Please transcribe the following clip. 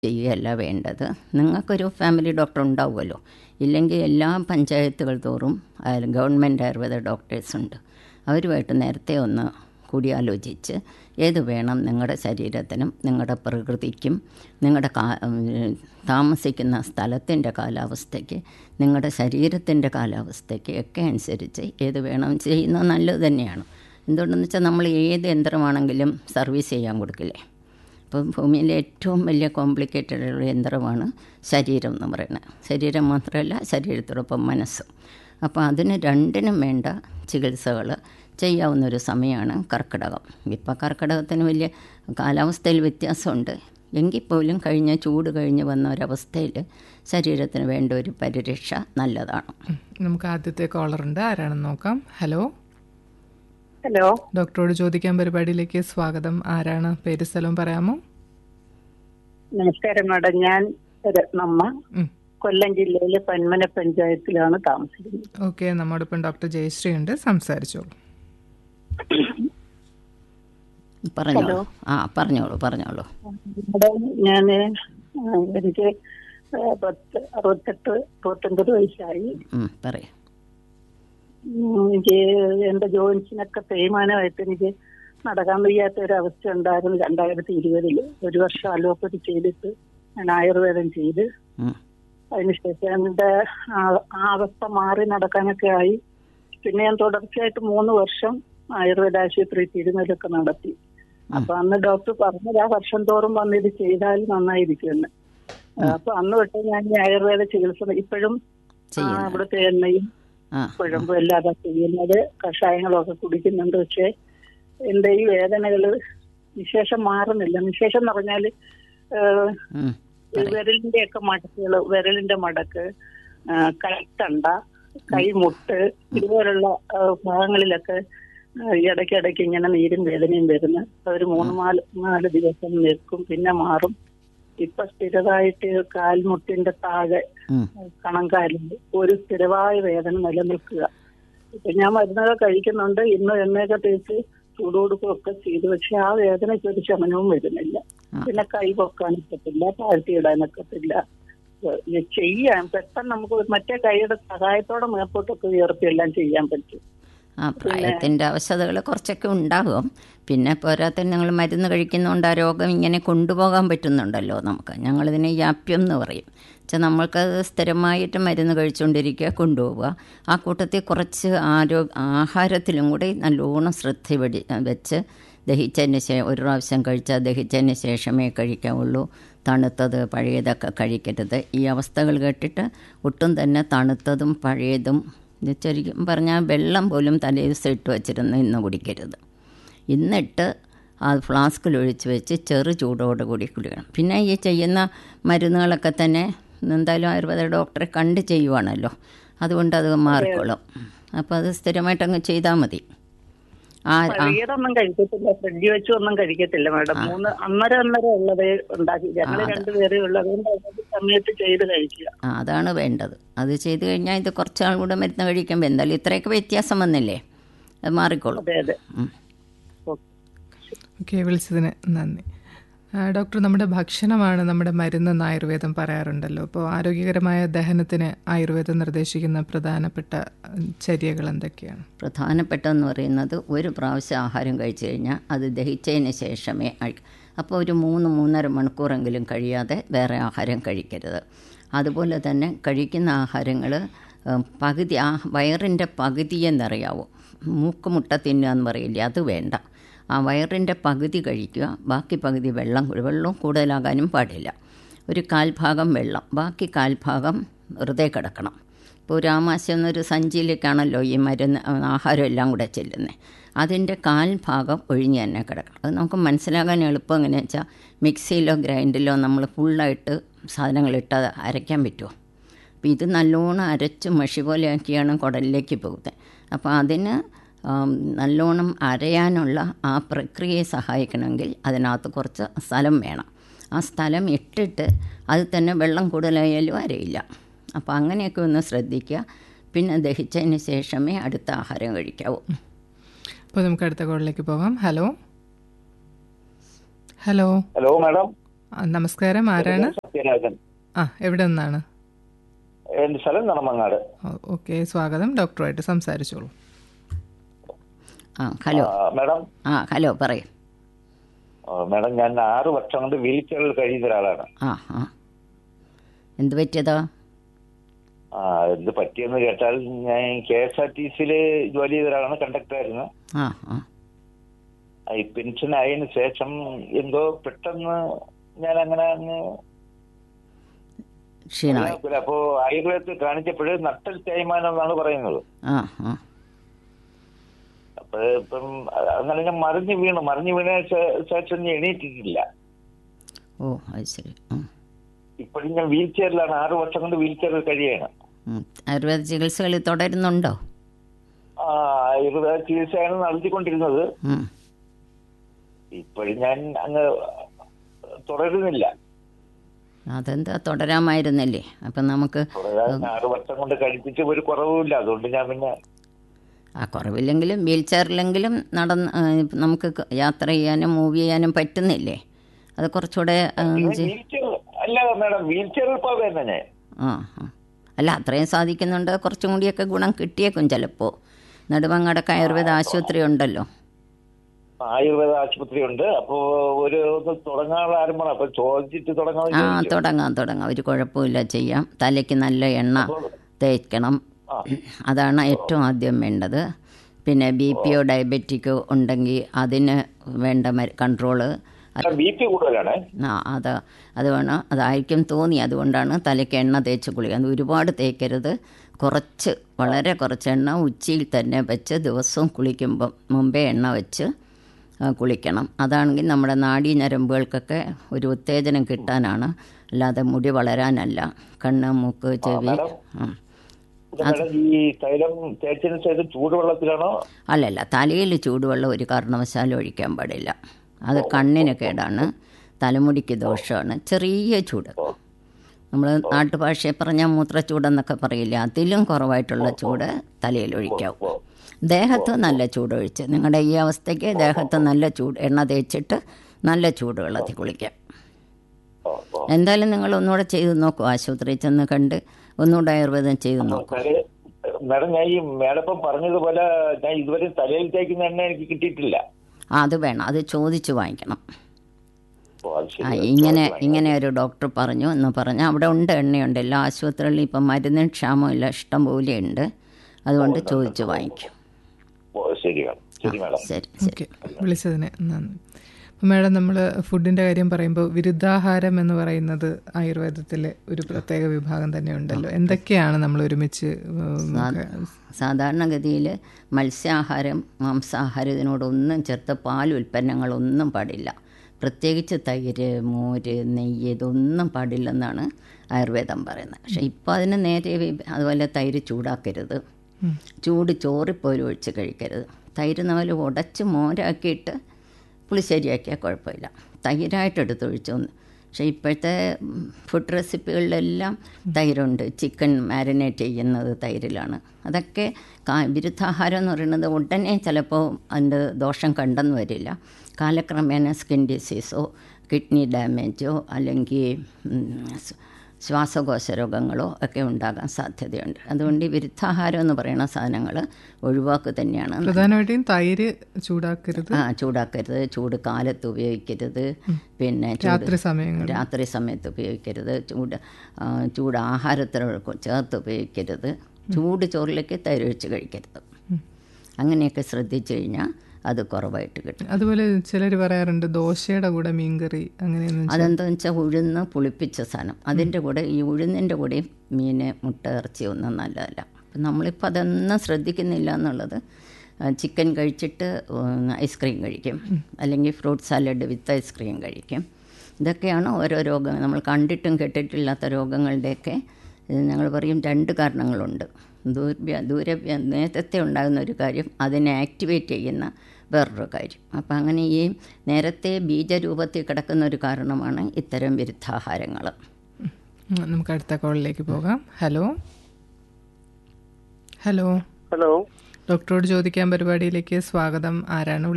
ചെയ്യുകയല്ല വേണ്ടത് നിങ്ങൾക്കൊരു family doctor ഉണ്ടാവുമല്ലോ ഇല്ലെങ്കിൽ എല്ലാ പഞ്ചായത്തുകൾ തോറും ആയാലും ഗവൺമെൻറ് ആയുർവേദ ഡോക്ടേഴ്സുണ്ട് അവരുമായിട്ട് നേരത്തെ ഒന്ന് കൂടിയാലോചിച്ച് ഏത് വേണം നിങ്ങളുടെ ശരീരത്തിനും നിങ്ങളുടെ പ്രകൃതിക്കും നിങ്ങളുടെ കാ താമസിക്കുന്ന സ്ഥലത്തിൻ്റെ കാലാവസ്ഥയ്ക്ക് നിങ്ങളുടെ ശരീരത്തിൻ്റെ കാലാവസ്ഥയ്ക്ക് ഒക്കെ അനുസരിച്ച് ഏത് വേണം ചെയ്യുന്നത് നല്ലത് തന്നെയാണ് എന്തുകൊണ്ടെന്ന് വെച്ചാൽ നമ്മൾ ഏത് യന്ത്രമാണെങ്കിലും സർവീസ് ചെയ്യാൻ കൊടുക്കില്ലേ ഇപ്പം ഭൂമിയിലെ ഏറ്റവും വലിയ കോംപ്ലിക്കേറ്റഡ് ഉള്ള യന്ത്രമാണ് ശരീരം എന്ന് പറയുന്നത് ശരീരം മാത്രമല്ല ശരീരത്തോടൊപ്പം മനസ്സും അപ്പോൾ അതിന് രണ്ടിനും വേണ്ട ചികിത്സകൾ ചെയ്യാവുന്ന ഒരു സമയമാണ് കർക്കിടകം ഇപ്പം കർക്കിടകത്തിന് വലിയ കാലാവസ്ഥയിൽ വ്യത്യാസമുണ്ട് എങ്കിൽ പോലും കഴിഞ്ഞ ചൂട് കഴിഞ്ഞ് വന്ന ഒരവസ്ഥയിൽ ശരീരത്തിന് വേണ്ട ഒരു പരിരക്ഷ നല്ലതാണ് നമുക്ക് ആദ്യത്തെ കോളർ ഉണ്ട് ആരാണെന്ന് നോക്കാം ഹലോ ഹലോ ഡോക്ടറോട് ചോദിക്കാൻ പരിപാടിയിലേക്ക് സ്വാഗതം ആരാണ് പേര് സ്ഥലവും പറയാമോ നമസ്കാരം മാഡം ഞാൻ രത്നമ്മ ഉം. കൊല്ലം ജില്ലയിലെ പന്മന പഞ്ചായത്തിലാണ് താമസിക്കുന്നത് ഓക്കെ നമ്മോടൊപ്പം ഡോക്ടർ ജയശ്രീ ഉണ്ട് സംസാരിച്ചോളൂ പറഞ്ഞോളൂ ആ പറഞ്ഞോളൂ പറഞ്ഞോളൂ മാഡം ഞാൻ എനിക്ക് ആ, പത്ത് അറുപത്തെട്ട് അറുപത്തൊൻപത് വയസ്സായി ഉം, പറയൂ ഉം, എനിക്ക് എന്റെ ജോയിൻസിനൊക്കെ തേയ്മാനമായിട്ട് എനിക്ക് നടക്കാൻ വയ്യാത്ത ഒരു അവസ്ഥ ഉണ്ടായിരുന്നു രണ്ടായിരത്തി ഇരുപതില് ഒരു വർഷം അലോപ്പതി ചെയ്തിട്ട് ഞാൻ ആയുർവേദം ചെയ്ത് ഉം, അതിനുശേഷം എന്റെ ആ- ആ അവസ്ഥ മാറി നടക്കാനൊക്കെ ആയി പിന്നെ ഞാൻ തുടർച്ചയായിട്ട് മൂന്ന് വർഷം ആയുർവേദ ആശുപത്രി തിരുമലൊക്കെ നടത്തി അപ്പൊ അന്ന് ഡോക്ടർ പറഞ്ഞത് ആ വർഷം തോറും വന്ന് ഇത് ചെയ്താൽ നന്നായിരിക്കുമെന്ന് അപ്പൊ അന്ന് തൊട്ട് ഞാൻ ഈ ആയുർവേദ ചികിത്സ ഇപ്പോഴും ആ, ചെയ്യുന്നു. ഇവിടുത്തെ എണ്ണയും ആ കുഴമ്പും എല്ലാതെ ചെയ്യുന്നത് കഷായങ്ങളൊക്കെ കുടിക്കുന്നുണ്ട് പക്ഷെ എന്റെ ഈ വേദനകള് വിശേഷം മാറുന്നില്ല വിശേഷം എന്ന് പറഞ്ഞാല് ഏഹ്, ഉം, ഈ വിരലിന്റെ ഒക്കെ മടക്കുകൾ വിരലിന്റെ മടക്ക് ആ, കൈത്തണ്ട കൈമുട്ട് ഇതുപോലുള്ള ആ, ഭാഗങ്ങളിലൊക്കെ ആ, ഇടയ്ക്കിടയ്ക്ക് ഇങ്ങനെ നീരും വേദനയും വരുന്നു ഒരു മൂന്ന് നാല് നാല് ദിവസം നിൽക്കും പിന്നെ മാറും ഇപ്പൊ സ്ഥിരമായിട്ട് കാൽമുട്ടിന്റെ താഴെ ഉം. കണങ്കാലിൽ ഒരു സ്ഥിരമായ വേദന നിലനിൽക്കുക ഇപ്പൊ ഞാൻ മരുന്നൊക്കെ കഴിക്കുന്നുണ്ട് ഇന്ന് എണ്ണയൊക്കെ തേച്ച് ചൂടുകൊടുക്കുകയൊക്കെ ചെയ്തു പക്ഷെ ആ വേദനയ്ക്ക് ഒരു ശമനവും വരുന്നില്ല പിന്നെ കൈ പൊക്കാനൊക്കത്തില്ല താഴ്ത്തിയിടാനൊക്കത്തില്ല ഏഹ് ചെയ്യാൻ പെട്ടെന്ന് നമുക്ക് മറ്റേ കൈയുടെ സഹായത്തോടെ മേപ്പോട്ടൊക്കെ ഉയർത്തിയെല്ലാം ചെയ്യാൻ പറ്റും ആ പ്രായത്തിൻ്റെ അവശതകൾ കുറച്ചൊക്കെ ഉണ്ടാകും പിന്നെ പോരാത്തതിന് ഞങ്ങൾ മരുന്ന് കഴിക്കുന്നതുകൊണ്ട് ആ രോഗം ഇങ്ങനെ കൊണ്ടുപോകാൻ പറ്റുന്നുണ്ടല്ലോ നമുക്ക് ഞങ്ങളിതിനെ യാപ്യം എന്ന് പറയും വെച്ചാൽ നമ്മൾക്കത് സ്ഥിരമായിട്ട് മരുന്ന് കഴിച്ചുകൊണ്ടിരിക്കുക കൊണ്ടുപോവുക ആ കൂട്ടത്തിൽ കുറച്ച് ആരോ ആഹാരത്തിലും കൂടി നല്ലോണം ശ്രദ്ധ വെടി വെച്ച് ദഹിച്ചതിന് ശേഷം ഒരു പ്രാവശ്യം കഴിച്ചാൽ ദഹിച്ചതിന് ശേഷമേ കഴിക്കാവുള്ളൂ തണുത്തത് പഴയതൊക്കെ കഴിക്കരുത് ഈ അവസ്ഥകൾ കേട്ടിട്ട് ഒട്ടും തന്നെ തണുത്തതും പഴയതും ഇത് ശരിക്കും പറഞ്ഞാൽ വെള്ളം പോലും തലേ ദിവസം ഇട്ട് വച്ചിരുന്ന് ഇന്ന് കുടിക്കരുത് ഇന്നിട്ട് ആ ഫ്ലാസ്കിൽ ഒഴിച്ച് വെച്ച് ചെറു ചൂടോട് കൂടി കുടിക്കണം പിന്നെ ഈ ചെയ്യുന്ന മരുന്നുകളൊക്കെ തന്നെ എന്തായാലും ആയുർവേദ ഡോക്ടറെ കണ്ട് ചെയ്യുവാണല്ലോ അതുകൊണ്ട് അത് മാറിക്കോളും അപ്പോൾ അത് സ്ഥിരമായിട്ട് അങ്ങ് ചെയ്താൽ മതി ആ ആ പഴയതൊന്നും കഴിക്കത്തില്ല ഫ്രിഡ്ജ് വെച്ചൊന്നും കഴിക്കത്തില്ല മാഡം മൂന്ന് അന്നേരം അന്നേരം ഉള്ളതേ ഉണ്ടാക്കി ഞങ്ങൾ രണ്ടുപേരേ ഉള്ളൂ അതുകൊണ്ട് അതിന്റെ സമയത്ത് ചെയ്ത് കഴിക്കുക ആ, അതാണ് വേണ്ടത് അത് ചെയ്ത് കഴിഞ്ഞാൽ ഇത് കുറച്ചാൾ കൂടെ മരുന്ന് കഴിക്കുമ്പോൾ എന്തായാലും ഇത്രയൊക്കെ വ്യത്യാസം വന്നില്ലേ അത് മാറിക്കോളും അതെ അതെ ഉം. ഓക്കെ ഓക്കെ വിളിച്ചതിന് നന്ദി ആ, ഡോക്ടർ നമ്മുടെ ഭക്ഷണമാണ് നമ്മുടെ മരുന്നെന്ന് ആയുർവേദം പറയാറുണ്ടല്ലോ അപ്പോൾ ആരോഗ്യകരമായ ദഹനത്തിന് ആയുർവേദം നിർദ്ദേശിക്കുന്ന പ്രധാനപ്പെട്ട ഉം, ചര്യകൾ എന്തൊക്കെയാണ് പ്രധാനപ്പെട്ടതെന്ന് പറയുന്നത് ഒരു പ്രാവശ്യം ആഹാരം കഴിച്ചു കഴിഞ്ഞാൽ അത് ദഹിച്ചതിന് ശേഷമേ അഴി- അപ്പോൾ ഒരു മൂന്ന് മൂന്നര മണിക്കൂറെങ്കിലും കഴിയാതെ വേറെ ആഹാരം കഴിക്കരുത് അതുപോലെ തന്നെ കഴിക്കുന്ന ആഹാരങ്ങൾ പകുതി ആ വയറിൻ്റെ പകുതിയെന്നറിയാവോ മൂക്ക് മുട്ട തിന്നുക എന്ന് പറയില്ലേ അത് വേണ്ട ആ വയറിൻ്റെ പകുതി കഴിക്കുക ബാക്കി പകുതി വെള്ളം കുടി- വെള്ളം കൂടുതലാകാനും പാടില്ല ഒരു കാൽഭാഗം വെള്ളം ബാക്കി കാൽഭാഗം വെറുതെ കിടക്കണം ഇപ്പോൾ ഒരു ആമാശം എന്നൊരു സഞ്ചിയിലേക്കാണല്ലോ ഈ മരുന്ന് ആഹാരം എല്ലാം കൂടെ ചെല്ലുന്നത് അതിൻ്റെ കാൽ ഭാഗം ഒഴിഞ്ഞ് തന്നെ കിടക്കണം അത് നമുക്ക് മനസ്സിലാകാൻ എളുപ്പം എങ്ങനെയാ വെച്ചാൽ മിക്സിയിലോ ഗ്രൈൻഡിലോ നമ്മൾ ഫുള്ളായിട്ട് സാധനങ്ങളിട്ട് അത് അരയ്ക്കാൻ പറ്റുമോ അപ്പോൾ ഇത് നല്ലോണം അരച്ച് മഷി പോലെ ആക്കിയാണ് കുടലിലേക്ക് പോകുന്നത് അപ്പോൾ അതിന് ആം, നല്ലോണം അരയാനുള്ള ആ പ്രക്രിയയെ സഹായിക്കണമെങ്കിൽ അതിനകത്ത് കുറച്ച് സ്ഥലം വേണം ആ സ്ഥലം ഇട്ടിട്ട് അതിൽ തന്നെ വെള്ളം കൂടുതലായാലും അരയില്ല അപ്പോൾ അങ്ങനെയൊക്കെ ഒന്ന് ശ്രദ്ധിക്കുക പിന്നെ ദഹിച്ചതിന് ശേഷമേ അടുത്ത ആഹാരം കഴിക്കാവൂ അപ്പോൾ നമുക്ക് അടുത്ത കോളിലേക്ക് പോകാം ഹലോ ഹലോ ഹലോ മാഡം ആ, നമസ്കാരം ആരാണ് സത്യരാജൻ ആ എവിടെ നിന്നാണ് എന്റെ സ്ഥലം നടമങ്ങാട് ഓക്കെ സ്വാഗതം ഡോക്ടറുമായിട്ട് സംസാരിച്ചോളൂ ആ ഹലോ ആ, മാഡം ആ ഹലോ പറയൂ ആ, മാഡം ഞാൻ ആറ് വർഷം കൊണ്ട് വീൽ ചെയറിൽ കഴിയുന്ന ഒരാളാണ് ആ ആ എന്ത് പറ്റിയതാ ആ എന്ത് പറ്റിയെന്ന് കേട്ടാൽ ഞാൻ കെ എസ് ആർ ടി സിയിൽ ജോലി ചെയ്ത ഒരാളാണ് കണ്ടക്ടർ ആയിരുന്നു ആ ആ ആ, ഈ പെൻഷൻ ആയതിനു ശേഷം എന്തോ പെട്ടെന്ന് ഞാൻ അങ്ങനെ അങ്ങ് ക്ഷീണമായി ഇതാക്കൂല. അപ്പോ ആയുർവേദത്തിൽ കാണിച്ചപ്പോഴേ നട്ടൽ തേയ്മാനം എന്നാണ് പറയുന്നത് ആ ആ അപ്പൊ ഇപ്പം അങ്ങനെ ഞാൻ മറിഞ്ഞു വീണു മറിഞ്ഞു വീണ ശേ- ശേഷം ഞാൻ എണീറ്റിട്ടില്ല ഓ അത് ശരി ഉം. ഇപ്പോഴും ഞാൻ വീൽ ചെയറിലാണ് ആറ് വർഷം കൊണ്ട് വീൽ ചെയറിൽ കഴിയാണ് ഉം. ആയുർവേദ ചികിത്സകൾ തുടരുന്നുണ്ടോ ആ, ആയുർവേദ ചികിത്സയാണ് നടത്തിക്കൊണ്ടിരുന്നത് ഉം. ഇപ്പോഴും ഞാൻ അങ്ങ് തുടരുന്നില്ല അതെന്താ തുടരാമായിരുന്നില്ലേ അപ്പം നമുക്ക് തുടരാൻ ആറ് വർഷം കൊണ്ട് കഴിപ്പിച്ച് ഒരു കുറവുമില്ല അതുകൊണ്ട് ഞാൻ പിന്നെ ആ കുറവില്ലെങ്കിലും വീൽ ചെയറിലെങ്കിലും നടന്ന് ആ, നമുക്ക് ക- യാത്ര ചെയ്യാനും മൂവ് ചെയ്യാനും പറ്റുന്നില്ലേ അത് കുറച്ചുകൂടെ ആ, ജി- വീൽ ചെയർ അല്ല മാഡം വീൽ ചെയറിൽ പോകാൻ തന്നെ ആ ആ. അല്ല അത്രയും സാധിക്കുന്നുണ്ട് കുറച്ചും കൂടിയൊക്കെ ഗുണം കിട്ടിയേക്കും ചിലപ്പോൾ നെടുമങ്ങടക്ക് ആയുർവേദ ആശുപത്രി ഉണ്ടല്ലോ ആയുർവേദ ആശുപത്രി ഉണ്ട് അപ്പോ ഒരു ഒന്ന് തുടങ്ങാനുള്ള ആരംഭമാണ് അപ്പൊ ചോദിച്ചിട്ട് തുടങ്ങാൻ ആ തുടങ്ങാം തുടങ്ങാം ഒരു കുഴപ്പമില്ല ചെയ്യാം തലയ്ക്ക് നല്ല എണ്ണ തേക്കണം അതാണ് ഏറ്റവും ആദ്യം വേണ്ടത് പിന്നെ ബി പിയോ ഡയബറ്റിക്കോ ഉണ്ടെങ്കിൽ അതിന് വേണ്ട കൺട്രോള് ബി പി കൂടുതലാണ് ആ അത് അത് വേണം അതായിരിക്കും തോന്നി അതുകൊണ്ടാണ് തലയ്ക്ക് എണ്ണ തേച്ച് കുളിക്കുക ഒരുപാട് തേക്കരുത് കുറച്ച് വളരെ കുറച്ച് എണ്ണ ഉച്ചയിൽ തന്നെ വെച്ച് ദിവസവും കുളിക്കുമ്പം മുമ്പേ എണ്ണ വെച്ച് ആ, കുളിക്കണം അതാണെങ്കിൽ നമ്മുടെ നാഡീ ഞരമ്പുകൾക്കൊക്കെ ഒരു ഉത്തേജനം കിട്ടാനാണ് അല്ലാതെ മുടി വളരാനല്ല കണ്ണ് മൂക്ക് ചെവി ഉം. ഇത് മാഡം ഈ തൈലം തേച്ചതിന് ശേഷം ചൂടുവെള്ളത്തിലാണോ അല്ലല്ല തലയിൽ ചൂടുവെള്ളം ഒരു കാരണവശാലും ഒഴിക്കാൻ പാടില്ല അത് കണ്ണിന് കേടാണ് തലമുടിക്ക് ദോഷമാണ് ചെറിയ ചൂട് നമ്മൾ നാട്ടുഭാഷയെ പറഞ്ഞാൽ മൂത്രച്ചൂടെന്നൊക്കെ പറയില്ല അതിലും കുറവായിട്ടുള്ള ചൂട് തലയിൽ ഒഴിക്കാവും ദേഹത്ത് നല്ല ചൂടൊഴിച്ച് നിങ്ങളുടെ ഈ അവസ്ഥയ്ക്ക് ദേഹത്ത് നല്ല ചൂട് എണ്ണ തേച്ചിട്ട് നല്ല ചൂടുവെള്ളത്തിൽ കുളിക്കാം ഓ, ഓ. എന്തായാലും നിങ്ങൾ ഒന്നുകൂടെ ചെയ്ത് നോക്കൂ ആശുപത്രിയിൽ ചെന്ന് കണ്ട് ഒന്നുകൂടെ ആയുർവേദം ചെയ്ത് നോക്കൂ തലേ- മാഡം ഞാൻ ഈ മേഡപ്പം പറഞ്ഞതുപോലെ ഞാൻ ഇതുവരെ തലയിൽ തേക്കുന്ന എണ്ണ എനിക്ക് കിട്ടിയിട്ടില്ല ആ അത് വേണം അത് ചോദിച്ച് വാങ്ങിക്കണം ഓ, അത് ആ ശരി ഇങ്ങനെ ഇങ്ങനെ ഒരു ഡോക്ടർ പറഞ്ഞു എന്ന് പറഞ്ഞാൽ അവിടെ ഉണ്ട് എണ്ണയുണ്ട് എല്ലാ ആശുപത്രികളിലും ഇപ്പം മരുന്നിന് ക്ഷാമമില്ല ഇഷ്ടം പോലെ ഉണ്ട് അതുകൊണ്ട് ചോദിച്ച് വാങ്ങിക്കും ഓ ശരി മാഡം ശരി മാഡം ശരി ശരി ഓക്കെ വിളിച്ചതിന് നന്ദി അപ്പം മാഡം നമ്മൾ ഫുഡിൻ്റെ കാര്യം പറയുമ്പോൾ വിരുദ്ധാഹാരം എന്ന് പറയുന്നത് ആയുർവേദത്തിലെ ഒരു പ്രത്യേക വിഭാഗം തന്നെ ഉണ്ടല്ലോ എന്തൊക്കെയാണ് നമ്മൾ ഒരുമിച്ച് ഉം, ഒക്കെ- സാധാരണഗതിയിൽ മത്സ്യാഹാരം മാംസാഹാരം ഇതിനോടൊന്നും ചേർത്ത് പാൽ ഉൽപ്പന്നങ്ങളൊന്നും പാടില്ല പ്രത്യേകിച്ച് തൈര് മോര് നെയ്യ് ഇതൊന്നും പാടില്ലെന്നാണ് ആയുർവേദം പറയുന്നത് പക്ഷേ ഇപ്പോൾ അതിന് നേരെ വി- അതുപോലെ തൈര് ചൂടാക്കരുത് ചൂട് ചോറിപ്പോലും ഒഴിച്ച് കഴിക്കരുത് തൈര് നമ്മൾ ഉടച്ച് മോരാക്കിയിട്ട് പുളിശ്ശേരിയാക്കിയാൽ കുഴപ്പമില്ല തൈരായിട്ട് എടുത്തൊഴിച്ചു പക്ഷേ ഇപ്പോഴത്തെ ഫുഡ് റെസിപ്പികളിലെല്ലാം തൈരുണ്ട് ചിക്കൻ മാരിനേറ്റ് ചെയ്യുന്നത് തൈരിലാണ് അതൊക്കെ കാ വിരുദ്ധാഹാരം എന്ന് പറയുന്നത് ഉടനെ ചിലപ്പോൾ അതിൻ്റെ ദോഷം കണ്ടെന്ന് വരില്ല കാലക്രമേണ സ്കിൻ ഡിസീസോ കിഡ്നി ഡാമേജോ അല്ലെങ്കിൽ ഉം, സ് ശ്വാസകോശ രോഗങ്ങളോ ഒക്കെ ഉണ്ടാകാൻ സാധ്യതയുണ്ട് അതുകൊണ്ട് ഈ വിരുദ്ധാഹാരം എന്ന് പറയുന്ന സാധനങ്ങൾ ഒഴിവാക്കുക തന്നെയാണ് പ്രധാനമായിട്ടും തൈര് ചൂടാക്കരുത് ആ ചൂടാക്കരുത് ചൂട് കാലത്ത് ഉപയോഗിക്കരുത് പിന്നെ ചൂട് രാത്രി സമയങ്ങൾ രാത്രി സമയത്ത് ഉപയോഗിക്കരുത് ചൂട് ആ, ചൂട് ആഹാരത്തിനോട് ചേർത്ത് ഉപയോഗിക്കരുത് ചൂട് ചോറിലേക്ക് തൈരൊഴിച്ച് കഴിക്കരുത് അങ്ങനെയൊക്കെ ശ്രദ്ധിച്ചു കഴിഞ്ഞാൽ അത് കുറവായിട്ട് കിട്ടും അതുപോലെ ചിലർ പറയാറുണ്ട് ദോശയുടെ കൂടെ മീൻകറി അങ്ങനെയൊന്നും അതെന്താണെന്ന് വെച്ചാൽ ഉഴുന്ന് പുളിപ്പിച്ച സാധനം അതിൻ്റെ കൂടെ ഈ ഉഴുന്നിൻ്റെ കൂടെയും മീൻ മുട്ട ഇറച്ചി ഒന്നും നല്ലതല്ല അപ്പം നമ്മളിപ്പോൾ അതൊന്നും ശ്രദ്ധിക്കുന്നില്ല എന്നുള്ളത് ആ, ചിക്കൻ കഴിച്ചിട്ട് ഉം, ഐസ്ക്രീം കഴിക്കും അല്ലെങ്കിൽ ഫ്രൂട്ട് സാലഡ് വിത്ത് ഐസ്ക്രീം കഴിക്കും ഇതൊക്കെയാണ് ഓരോ രോഗം നമ്മൾ കണ്ടിട്ടും കേട്ടിട്ടില്ലാത്ത രോഗങ്ങളുടെയൊക്കെ ഇത് ഞങ്ങൾ പറയും രണ്ട് കാരണങ്ങളുണ്ട് ദൂര്യ ദൂരവ്യ നേരത്തെ ഉണ്ടാകുന്ന ഒരു കാര്യം അതിനെ ആക്ടിവേറ്റ് ചെയ്യുന്ന വേറൊരു കാര്യം അപ്പം അങ്ങനെ ഈ നേരത്തെ ബീജരൂപത്തിൽ കിടക്കുന്ന ഒരു കാരണമാണ് ഇത്തരം വിരുദ്ധാഹാരങ്ങൾ ഉം, നമുക്ക് അടുത്ത കോളിലേക്ക് പോകാം ഹലോ ഹലോ ഹലോ ഡോക്ടറോട് ചോദിക്കാൻ പരിപാടിയിലേക്ക് സ്വാഗതം ആരാണ്